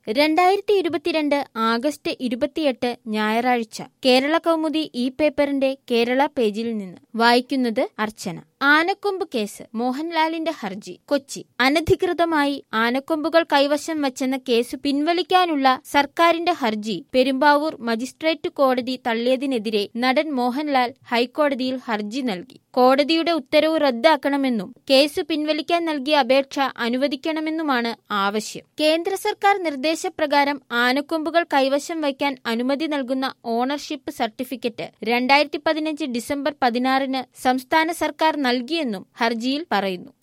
രണ്ടായിരത്തി ഇരുപത്തിരണ്ട് ആഗസ്റ്റ് ഇരുപത്തിയെട്ട് ഞായറാഴ്ച കേരള കൗമുദി ഈ പേപ്പറിന്റെ കേരള പേജിൽ നിന്ന് വായിക്കുന്നത് അർച്ചന ആനക്കൊമ്പ് കേസ് മോഹൻലാലിന്റെ ഹർജി കൊച്ചി അനധികൃതമായി ആനക്കൊമ്പുകൾ കൈവശം വച്ചെന്ന കേസ് പിൻവലിക്കാനുള്ള സർക്കാരിന്റെ ഹർജി പെരുമ്പാവൂർ മജിസ്ട്രേറ്റ് കോടതി തള്ളിയതിനെതിരെ നടൻ മോഹൻലാൽ ഹൈക്കോടതിയിൽ ഹർജി നൽകി കോടതിയുടെ ഉത്തരവ് റദ്ദാക്കണമെന്നും കേസ് പിൻവലിക്കാൻ നൽകിയ അപേക്ഷ അനുവദിക്കണമെന്നുമാണ് ആവശ്യം കേന്ദ്ര സർക്കാർ നിർദ്ദേശപ്രകാരം ആനക്കൊമ്പുകൾ കൈവശം വയ്ക്കാൻ അനുമതി നൽകുന്ന ഓണർഷിപ്പ് സർട്ടിഫിക്കറ്റ് രണ്ടായിരത്തി പതിനഞ്ച് ഡിസംബർ പതിനാറിന് സംസ്ഥാന സർക്കാർ നൽകിയെന്നും ഹർജിയിൽ പറയുന്നു